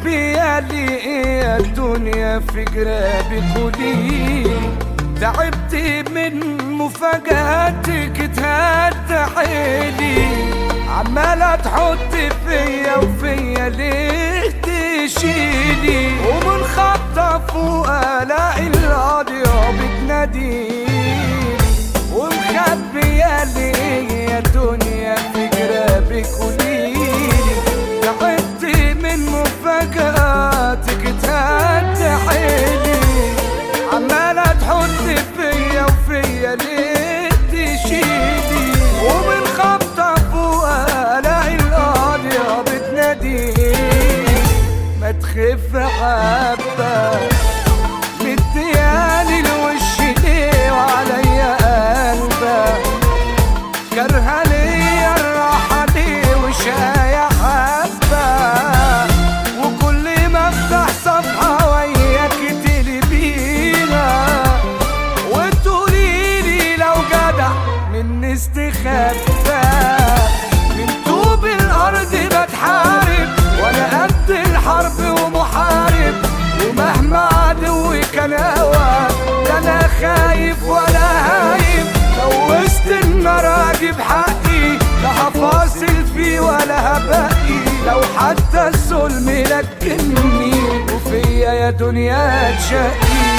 بيالي ايه الدنيا في جرابي قولي تعبت من مفاجاتك تهد حيلي عمالة تحط فيا وفيا ليه تشيلي ومن خطة فوق الاقي القاضية بتناديلي ومخبية لي يا دنيا في جرابك قوليلي تعبت من مفاجآتك تهد حيلي عمالة تحط فيا وفيا ليه تشيلي ومن خبطة فوق الاقي القاضية بتناديلي ما تخف حبة مدياني الوش ليه وعليا قلبك كرهة ليا الراحة ليه وشاية حبة وكل ما افتح صفحة وياك تقلبيها وتقوليلي لو جدع من استخبى من طوب الأرض بتحارب وأنا قد الحرب ومحارب ومهما عدوي كان هوا لا أنا خايف ولا هايب لو وسط النار أجيب حقي لا هفاصل فيه ولا هبقي لو حتى الظلم لكني وفيا يا دنيا تشقي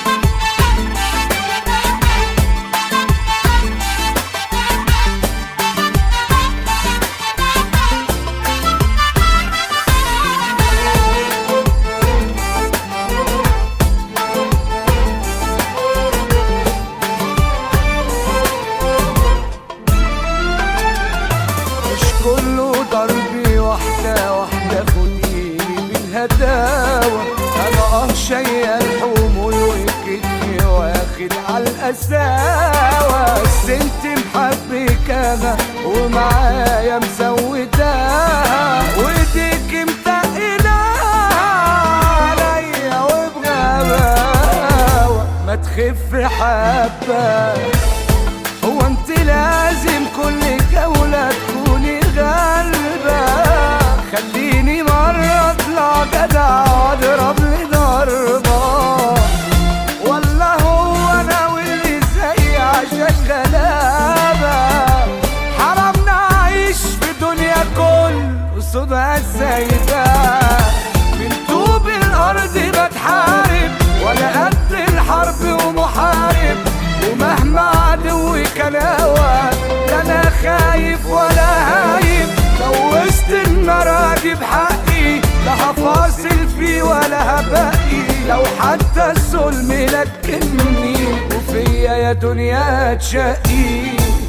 مش كله ضربي واحدة واحدة خديني بالهداوة أنا اه شايل الحمول وكتفي واخد عالقساوة الست محبك أنا ومعايا مزوداها وإيديك متقلة عليا وبغباوة ما تخف حبة هو انت لازم كل جولة تكوني غالبة خليني مرة اطلع جدع واضرب لي ضربة والله هو انا واللي زي عشان غلابة حرام نعيش في دنيا كل قصودها سايبة من طوب الارض بتحارب وانا قد الحرب ومحارب ومهما عدوي كان هوا لا انا خايف ولا هايب لو وسط النار اجيب حقي لا هفاصل فيه ولا هبقي لو حتى الظلم لكني وفيا يا دنيا تشقي